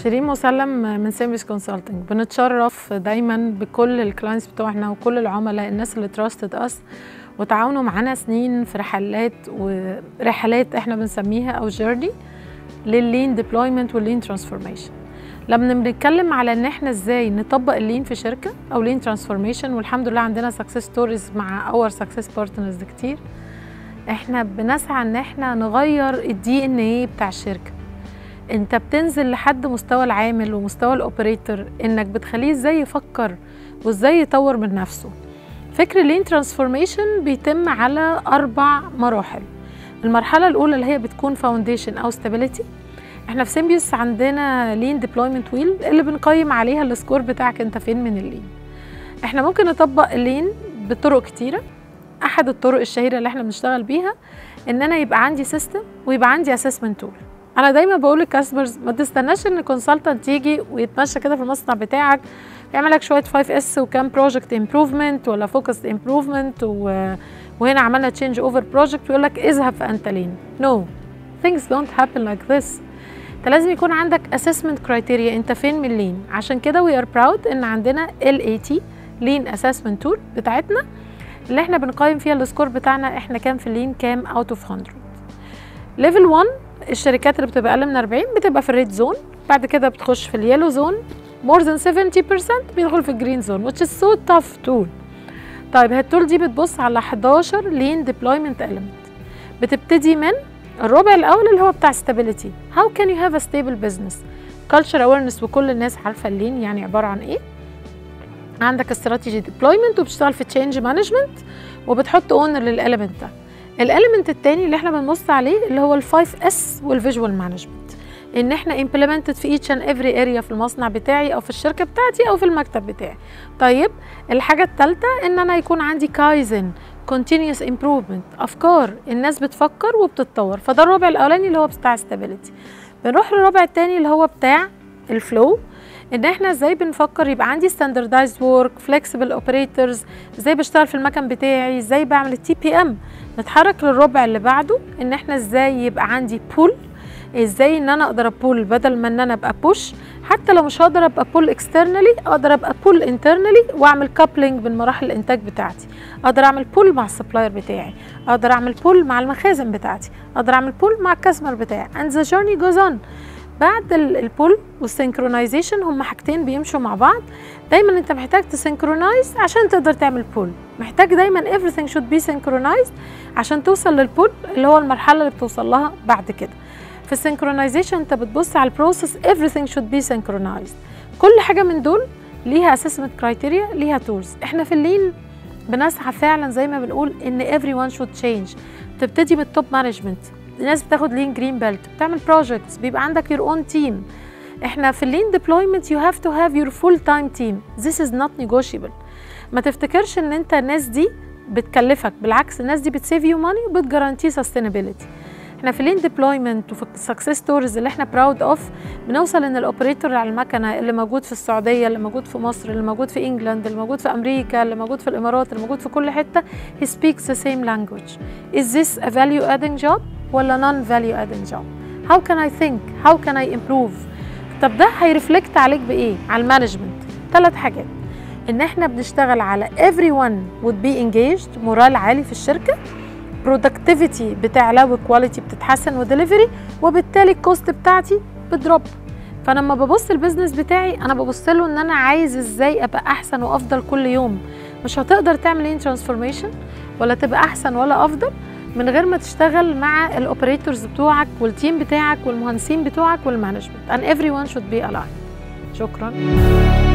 شيرين مسلم من سيمبيس كونسلتنج بنتشرف دايما بكل الكلاينتس بتوعنا وكل العملاء الناس اللي تراستد اس وتعاونوا معانا سنين في رحلات ورحلات احنا بنسميها او جيرني لللين ديبلويمنت واللين ترانسفورميشن لما بنتكلم على ان احنا ازاي نطبق اللين في شركه او لين ترانسفورميشن والحمد لله عندنا سكسس ستوريز مع اور سكسس بارتنرز كتير احنا بنسعى ان احنا نغير الدي ان ايه بتاع الشركه انت بتنزل لحد مستوى العامل ومستوى الاوبريتور انك بتخليه ازاي يفكر وازاي يطور من نفسه فكر اللين ترانسفورميشن بيتم على اربع مراحل المرحله الاولى اللي هي بتكون فاونديشن او ستابيليتي احنا في سيمبيوس عندنا لين ديبلويمنت ويل اللي بنقيم عليها السكور بتاعك انت فين من اللين احنا ممكن نطبق اللين بطرق كتيره احد الطرق الشهيره اللي احنا بنشتغل بيها ان انا يبقى عندي سيستم ويبقى عندي اسسمنت تول انا دايما بقول للكاستمرز ما تستناش ان كونسلتنت يجي ويتمشى كده في المصنع بتاعك يعمل لك شويه 5 اس وكام بروجكت امبروفمنت ولا فوكس امبروفمنت وهنا عملنا تشينج اوفر بروجكت ويقول لك اذهب في انت لين نو no. things don't happen like this انت لازم يكون عندك assessment criteria انت فين من لين عشان كده we are proud ان عندنا LAT Lean Assessment Tool بتاعتنا اللي احنا بنقيم فيها السكور بتاعنا احنا كام في اللين كام اوت اوف 100 ليفل 1 الشركات اللي بتبقى اقل من 40 بتبقى في الريد زون بعد كده بتخش في اليلو زون more than 70% بيدخل في الجرين زون which is so tough tool طيب التول دي بتبص على 11 لين deployment element بتبتدي من الربع الاول اللي هو بتاع stability how can you have a stable business culture awareness وكل الناس عارفه اللين يعني عباره عن ايه عندك استراتيجي ديبلويمنت وبتشتغل في تشينج مانجمنت وبتحط اونر للاليمنت ده الاليمنت التاني اللي احنا بنبص عليه اللي هو الفايف اس والفيجوال مانجمنت ان احنا implemented في each and every area في المصنع بتاعي او في الشركه بتاعتي او في المكتب بتاعي طيب الحاجه الثالثه ان انا يكون عندي كايزن continuous improvement افكار الناس بتفكر وبتتطور فده الربع الاولاني اللي هو بتاع stability بنروح للربع الثاني اللي هو بتاع الفلو ان احنا ازاي بنفكر يبقى عندي standardized work flexible operators ازاي بشتغل في المكن بتاعي ازاي بعمل التي بي ام نتحرك للربع اللي بعده ان احنا ازاي يبقى عندي بول ازاي ان انا اقدر ابول بدل ما ان انا ابقى بوش حتى لو مش هقدر ابقى بول اكسترنالي اقدر ابقى بول انترنالي واعمل كابلنج بين مراحل الانتاج بتاعتي اقدر اعمل بول مع السبلاير بتاعي اقدر اعمل بول مع المخازن بتاعتي اقدر اعمل بول مع الكاستمر بتاعي and the journey goes on بعد البول والسينكرونايزيشن هما حاجتين بيمشوا مع بعض دايما انت محتاج تسينكرونايز عشان تقدر تعمل بول محتاج دايما everything should be synchronized عشان توصل للبول اللي هو المرحله اللي بتوصل لها بعد كده في السينكرونايزيشن انت بتبص على البروسيس everything should be synchronized كل حاجه من دول ليها assessment criteria ليها تولز احنا في اللين بنسعى فعلا زي ما بنقول ان everyone should change تبتدي من التوب مانجمنت الناس بتاخد لين جرين بيلت بتعمل بروجكتس بيبقى عندك يور اون تيم احنا في اللين ديبلويمنت يو هاف تو هاف يور فول تايم تيم ذيس از نوت نيجوشيبل ما تفتكرش ان انت الناس دي بتكلفك بالعكس الناس دي بتسيف يو ماني وبتجارانتي سستينابيلتي احنا في اللين ديبلويمنت وفي السكسس ستوريز اللي احنا براود اوف بنوصل ان الاوبريتور على المكنه اللي موجود في السعوديه اللي موجود في مصر اللي موجود في انجلاند اللي موجود في امريكا اللي موجود في الامارات اللي موجود في كل حته he speaks the same language is this a value adding job ولا non value adding job how can I think how can I improve طب ده هيرفلكت عليك بايه على المانجمنت ثلاث حاجات ان احنا بنشتغل على everyone would be engaged مورال عالي في الشركه productivity بتعلى وكواليتي بتتحسن ودليفري وبالتالي الكوست بتاعتي بتدروب فانا لما ببص البيزنس بتاعي انا ببص له ان انا عايز ازاي ابقى احسن وافضل كل يوم مش هتقدر تعمل ايه ترانسفورميشن ولا تبقى احسن ولا افضل من غير ما تشتغل مع الاوبريتورز بتوعك والتيم بتاعك والمهندسين بتوعك والمانجمنت and everyone should be aligned شكرا